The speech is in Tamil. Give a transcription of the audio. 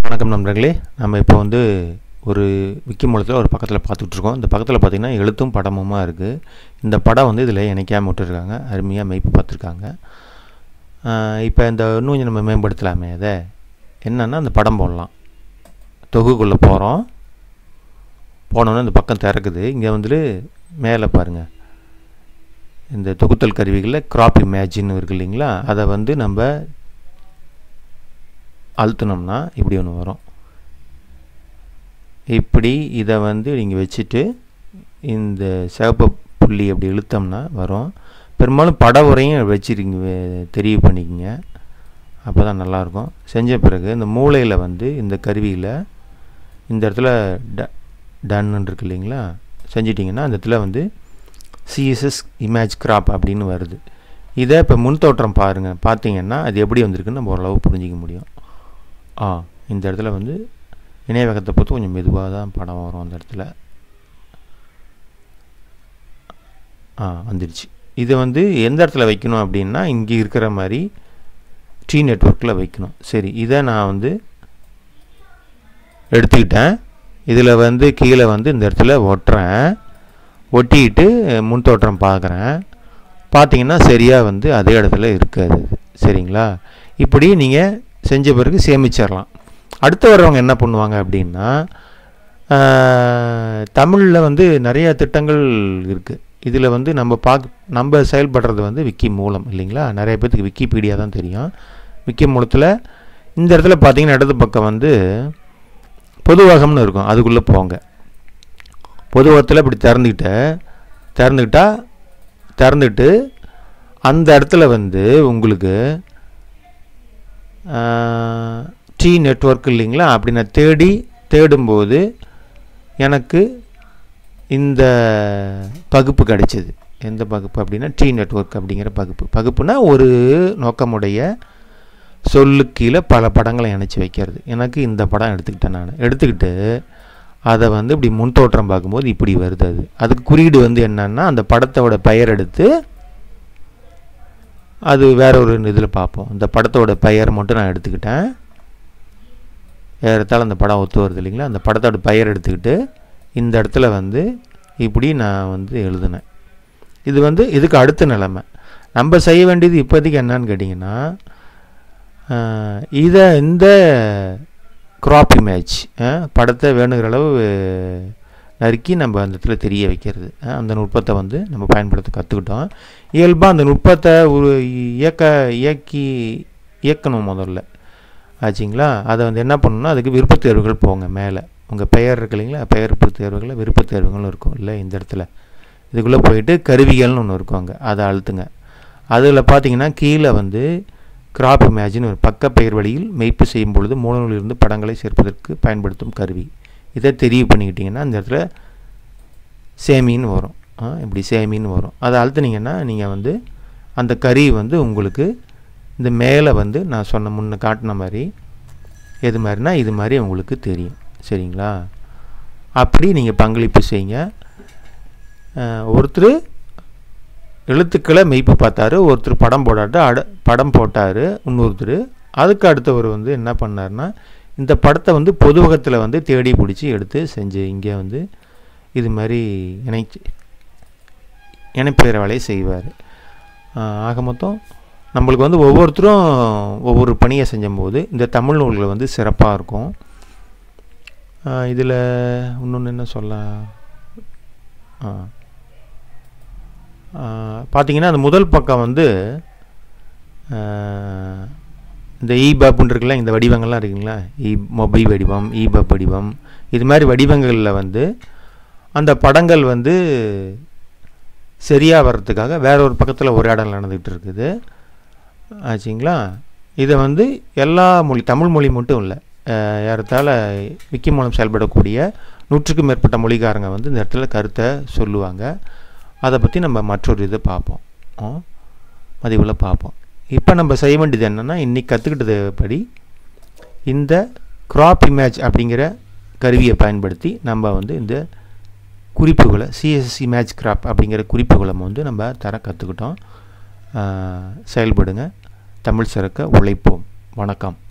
வணக்கம் நண்பர்களே நம்ம இப்போ வந்து ஒரு விக்கி மூலத்தில் ஒரு பக்கத்தில் பார்த்துட்ருக்கோம் இந்த பக்கத்தில் பார்த்திங்கன்னா எழுத்தும் படமுமா இருக்குது இந்த படம் வந்து இதில் இணைக்காம விட்டுருக்காங்க அருமையாக மெய்ப்பு பார்த்துருக்காங்க இப்போ இந்த இன்னும் கொஞ்சம் நம்ம மேம்படுத்தலாமே அதை என்னென்னா அந்த படம் போடலாம் தொகுக்குள்ளே போகிறோம் போனோன்னே இந்த பக்கம் திறக்குது இங்கே வந்துட்டு மேலே பாருங்கள் இந்த தொகுத்தல் கருவிகளில் கிராப் இமேஜின்னு இருக்கு இல்லைங்களா அதை வந்து நம்ம அழுத்தினோம்னா இப்படி ஒன்று வரும் இப்படி இதை வந்து நீங்கள் வச்சுட்டு இந்த சிவப்பு புள்ளி அப்படி இழுத்தோம்னா வரும் பெரும்பாலும் பட உரையும் வச்சுருங்க தெரிவு பண்ணிக்கங்க அப்போ தான் நல்லாயிருக்கும் செஞ்ச பிறகு இந்த மூளையில் வந்து இந்த கருவியில் இந்த இடத்துல ட டன்னு இருக்கு இல்லைங்களா செஞ்சிட்டிங்கன்னா அந்த இடத்துல வந்து சிஎஸ்எஸ் இமேஜ் கிராப் அப்படின்னு வருது இதை இப்போ முன் தோற்றம் பாருங்கள் பார்த்தீங்கன்னா அது எப்படி வந்திருக்குன்னு நம்ம ஓரளவு புரிஞ்சிக்க முடியும் ஆ இந்த இடத்துல வந்து இணையவகத்தை பொறுத்து கொஞ்சம் மெதுவாக தான் படம் வரும் அந்த இடத்துல ஆ வந்துடுச்சு இதை வந்து எந்த இடத்துல வைக்கணும் அப்படின்னா இங்கே இருக்கிற மாதிரி டி நெட்ஒர்க்கில் வைக்கணும் சரி இதை நான் வந்து எடுத்துக்கிட்டேன் இதில் வந்து கீழே வந்து இந்த இடத்துல ஒட்டுறேன் ஒட்டிக்கிட்டு முன் தோற்றம் பார்க்குறேன் பார்த்தீங்கன்னா சரியாக வந்து அதே இடத்துல இருக்காது சரிங்களா இப்படி நீங்கள் செஞ்ச பிறகு சேமிச்சிடலாம் அடுத்து வர்றவங்க என்ன பண்ணுவாங்க அப்படின்னா தமிழில் வந்து நிறைய திட்டங்கள் இருக்குது இதில் வந்து நம்ம பார்க்க நம்ம செயல்படுறது வந்து விக்கி மூலம் இல்லைங்களா நிறைய பேர்த்துக்கு விக்கிபீடியா தான் தெரியும் விக்கி மூலத்தில் இந்த இடத்துல பார்த்தீங்கன்னா இடது பக்கம் வந்து பொதுவகம்னு இருக்கும் அதுக்குள்ளே போங்க பொதுவகத்தில் இப்படி திறந்துக்கிட்ட திறந்துக்கிட்டா திறந்துட்டு அந்த இடத்துல வந்து உங்களுக்கு டி நெட்ஒர்க் இல்லைங்களா அப்படி நான் தேடி தேடும்போது எனக்கு இந்த பகுப்பு கிடைச்சிது எந்த பகுப்பு அப்படின்னா டி நெட்ஒர்க் அப்படிங்கிற பகுப்பு பகுப்புனா ஒரு நோக்கமுடைய சொல்லுக்கு கீழே பல படங்களை இணைச்சி வைக்கிறது எனக்கு இந்த படம் எடுத்துக்கிட்டேன் நான் எடுத்துக்கிட்டு அதை வந்து இப்படி முன் தோற்றம் பார்க்கும்போது இப்படி வருது அது அதுக்கு குறியீடு வந்து என்னன்னா அந்த படத்தோட பெயர் எடுத்து அது வேற ஒரு இதில் பார்ப்போம் இந்த படத்தோட பெயர் மட்டும் நான் எடுத்துக்கிட்டேன் ஏறத்தால் அந்த படம் ஒத்து வருது இல்லைங்களா அந்த படத்தோட பெயர் எடுத்துக்கிட்டு இந்த இடத்துல வந்து இப்படி நான் வந்து எழுதினேன் இது வந்து இதுக்கு அடுத்த நிலமை நம்ம செய்ய வேண்டியது இப்போதைக்கு என்னன்னு கேட்டிங்கன்னா இதை இந்த க்ராப் இமேஜ் படத்தை வேணுங்கிற அளவு நறுக்கி நம்ம அந்த இடத்துல தெரிய வைக்கிறது அந்த நுட்பத்தை வந்து நம்ம பயன்படுத்த கற்றுக்கிட்டோம் இயல்பாக அந்த நுட்பத்தை ஒரு இயக்க இயக்கி இயக்கணும் முதல்ல ஆச்சுங்களா அதை வந்து என்ன பண்ணணும்னா அதுக்கு விருப்பத் தேர்வுகள் போங்க மேலே உங்கள் பெயர் இருக்கு இல்லைங்களா பெயர் தேர்வுகளில் விருப்பத் தேர்வுகளும் இருக்கும் இல்லை இந்த இடத்துல இதுக்குள்ளே போயிட்டு கருவிகள்னு ஒன்று இருக்கும் அங்கே அதை அழுத்துங்க அதில் பார்த்தீங்கன்னா கீழே வந்து கிராப் இமேஜின் ஒரு பக்க பெயர் வழியில் மெய்ப்பு செய்யும் பொழுது மூலநூலிலிருந்து படங்களை சேர்ப்பதற்கு பயன்படுத்தும் கருவி இதை தெரிவு பண்ணிக்கிட்டிங்கன்னா அந்த இடத்துல சேமின்னு வரும் இப்படி சேமின்னு வரும் அதை அழுத்துனீங்கன்னா நீங்கள் வந்து அந்த கறி வந்து உங்களுக்கு இந்த மேலே வந்து நான் சொன்ன முன்ன காட்டின மாதிரி எது மாதிரினா இது மாதிரி உங்களுக்கு தெரியும் சரிங்களா அப்படி நீங்கள் பங்களிப்பு செய்யுங்க ஒருத்தர் எழுத்துக்களை மெய்ப்பு பார்த்தாரு ஒருத்தர் படம் போடாட்டு அட படம் போட்டார் இன்னொருத்தர் அதுக்கு அடுத்தவர் வந்து என்ன பண்ணார்னா இந்த படத்தை வந்து பொதுவகத்தில் வந்து தேடி பிடிச்சி எடுத்து செஞ்சு இங்கே வந்து இது மாதிரி இணைச்சு இணைப்பிற வேலையை செய்வார் ஆக மொத்தம் நம்மளுக்கு வந்து ஒவ்வொருத்தரும் ஒவ்வொரு பணியை செஞ்சும்போது இந்த தமிழ் நூல்கள் வந்து சிறப்பாக இருக்கும் இதில் இன்னொன்று என்ன சொல்ல பார்த்தீங்கன்னா அந்த முதல் பக்கம் வந்து இந்த இபப்னு இருக்குல்ல இந்த வடிவங்கள்லாம் இருக்குங்களா இ மொபை வடிவம் இபப் வடிவம் இது மாதிரி வடிவங்களில் வந்து அந்த படங்கள் வந்து சரியாக வர்றதுக்காக வேற ஒரு பக்கத்தில் உரையாடல் நடந்துகிட்டு இருக்குது ஆச்சுங்களா இதை வந்து எல்லா மொழி தமிழ் மொழி மட்டும் இல்லை ஏறத்தால் விக்கி மூலம் செயல்படக்கூடிய நூற்றுக்கும் மேற்பட்ட மொழிக்காரங்க வந்து இந்த இடத்துல கருத்தை சொல்லுவாங்க அதை பற்றி நம்ம மற்றொரு இதை பார்ப்போம் பதிவில் பார்ப்போம் இப்போ நம்ம செய்ய வேண்டியது என்னென்னா இன்றைக்கி கற்றுக்கிட்டது படி இந்த க்ராப் இமேஜ் அப்படிங்கிற கருவியை பயன்படுத்தி நம்ம வந்து இந்த குறிப்புகளை சிஎஸ்எஸ் இமேஜ் கிராப் அப்படிங்கிற குறிப்புகளை வந்து நம்ம தர கற்றுக்கிட்டோம் செயல்படுங்க தமிழ் சிறக்க உழைப்போம் வணக்கம்